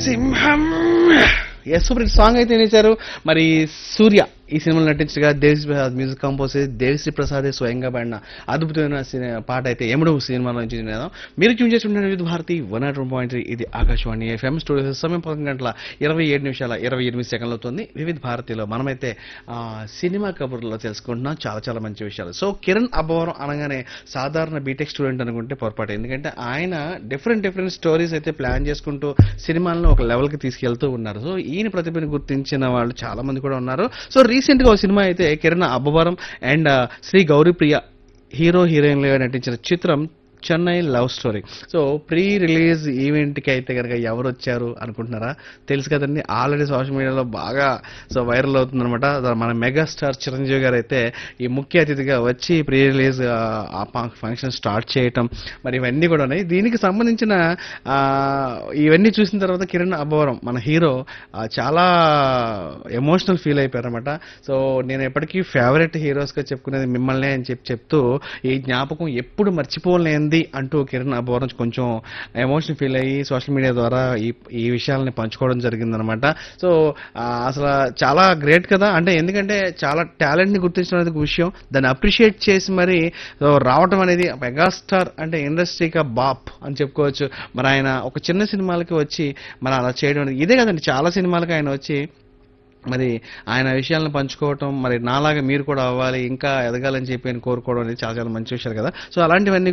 సింహం yes super hit song అయితే వినేశారు మరి సూర్య ఈ సినిమాలో నటించగా దేవిశ్రీ ప్రసాద్ మ్యూజిక్ కంపోజ్ చేసి దేవిశ్రీ ప్రసాద్ స్వయంగా పాడిన అద్భుతమైన సిని- పాట అయితే ఎముడు సినిమాలో నుంచి వినేదాం మీరు చూసి చేస్తుంటే Vividh Bharati one nought one point ఇది ఆకాశవాణి ఎఫ్ఎం స్టూడియో సమయం పదకొండు గంటల ఇరవై ఏడు నిమిషాల ఇరవై ఎనిమిది సెకండ్లు అవుతుంది వివిధ భారతిలో మనమైతే ఆ, సినిమా కబుర్లో తెలుసుకుంటున్నాం చాలా చాలా మంచి విషయాలు సో కిరణ్ అబ్బవరం అనగానే సాధారణ బీటెక్ స్టూడెంట్ అనుకుంటే పొరపాటు ఎందుకంటే ఆయన డిఫరెంట్ డిఫరెంట్ స్టోరీస్ అయితే ప్లాన్ చేసుకుంటూ సినిమాలను ఒక లెవెల్కి తీసుకెళ్తూ ఉన్నారు సో ఈయన ప్రతిభను గుర్తించిన వాళ్ళు చాలా మంది కూడా ఉన్నారు సో రీసెంట్ గా ఒక సినిమా అయితే కిరణ్ అబ్బవరం అండ్ శ్రీ గౌరీప్రియ హీరో హీరోయిన్లుగా నటించిన చిత్రం Chennai love story so pre release ఈవెంట్కి అయితే కనుక ఎవరు వచ్చారు అనుకుంటున్నారా తెలుసు కదండి ఆల్రెడీ సోషల్ మీడియాలో బాగా సో వైరల్ అవుతుందన్నమాట మన మెగాస్టార్ చిరంజీవి గారు అయితే ఈ ముఖ్య అతిథిగా వచ్చి ప్రీ రిలీజ్ ఆ ఫంక్షన్ స్టార్ట్ చేయటం మరి ఇవన్నీ కూడా ఉన్నాయి దీనికి సంబంధించిన ఆ, ఇవన్నీ చూసిన తర్వాత కిరణ్ అబ్బవరం మన హీరో ఆ, చాలా ఎమోషనల్ ఫీల్ అయిపోయారన్నమాట సో నేను ఎప్పటికీ ఫేవరెట్ హీరోస్గా చెప్పుకునేది మిమ్మల్ని అని చెప్పి చెప్తూ ఈ జ్ఞాపకం ఎప్పుడు మర్చిపోలేంది అంటూ కిరణ్ అబ్బవరం కొంచెం ఎమోషన్ ఫీల్ అయ్యి సోషల్ మీడియా ద్వారా ఈ ఈ విషయాలని పంచుకోవడం జరిగిందనమాట సో ఆ, అసలు చాలా గ్రేట్ కదా అంటే ఎందుకంటే చాలా టాలెంట్ ని గుర్తించడం అనేది ఒక విషయం దాన్ని అప్రిషియేట్ చేసి మరి సో రావటం అనేది మెగాస్టార్ అంటే ఇండస్ట్రీగా బాప్ అని చెప్పుకోవచ్చు మరి ఆయన ఒక చిన్న సినిమాలకి వచ్చి మరి అలా చేయడం అనేది ఇదే కదండి చాలా సినిమాలకి ఆయన వచ్చి మరి ఆయన విషయాలను పంచుకోవటం మరి నాలాగా మీరు కూడా అవ్వాలి ఇంకా ఎదగాలని చెప్పి ఆయన కోరుకోవడం అనేది చాలా చాలా మంచి విషయాలు కదా సో అలాంటివన్నీ